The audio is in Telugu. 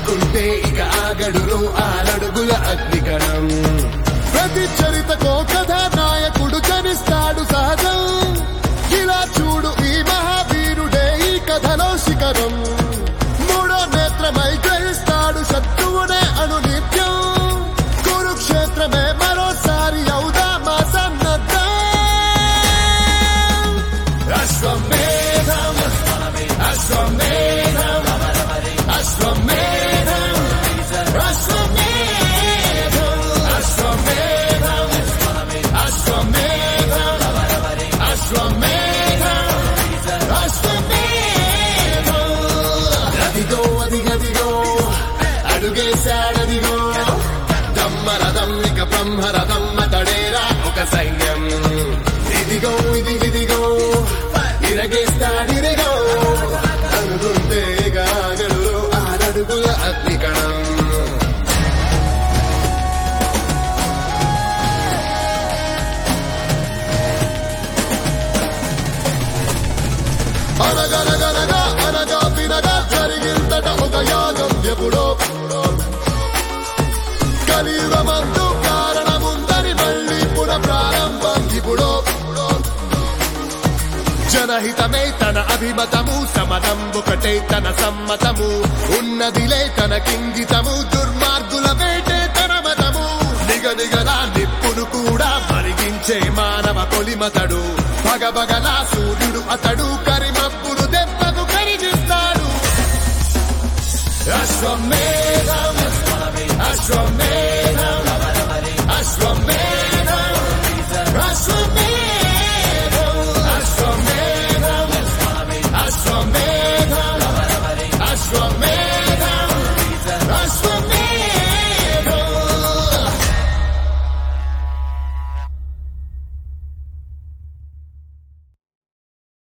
అనుకుంటే ఇక ఆగడురు ఆరడుగుల అగ్నికణం ప్రతి చరితకో కథానాయకుడు జనిస్తాడు సహజం ఇలా చూడు ఈ మహావీరుడే ఈ కథలో శిఖరం మూడో నేత్రమై గ్రహిస్తాడు శత్రువునే అను నిత్యం కురుక్షేత్రమే మరోసారి అవుదామా సన్నద్ధం అశ్వమేధం అశ్వమేధం అశ్వమేధం అశ్వమేధం అశ్వమేధం అశ్వమేధం అశ్వమేధం అశ్వమేధం అదిగో అదిగదిగో అడుగేశాడదిగో దమ్మరథం ఇక బ్రహ్మరథం అతడేరా ఒక సైన్యం ఇదిగో ఇది ఇదిగో ఇరగేస్తాడిరిగో అనుకుంటే గాగలు ఆరడుగుల అగ్నికణం అనగనగనగా అనగా వినగా జరిగిందట ఒక యాగం ఎప్పుడో కలియుగమందు కారణముందని మళ్ళీ పునః ప్రారంభం ఇప్పుడో జనహితమే తన అభిమతము సమతం ఒకటే తన సమ్మతము ఉన్నదిలే తన కింగితము దుర్మార్గుల వేటే తన మతము నిగనిగలా నిప్పును కూడా మరిగించే మానవ కొలిమతడు భగభగలా సూర్యుడు అతడు కరిమప్పును దెబ్బకు కరిగిస్తాడు అశ్వమేధం అశ్వమేధం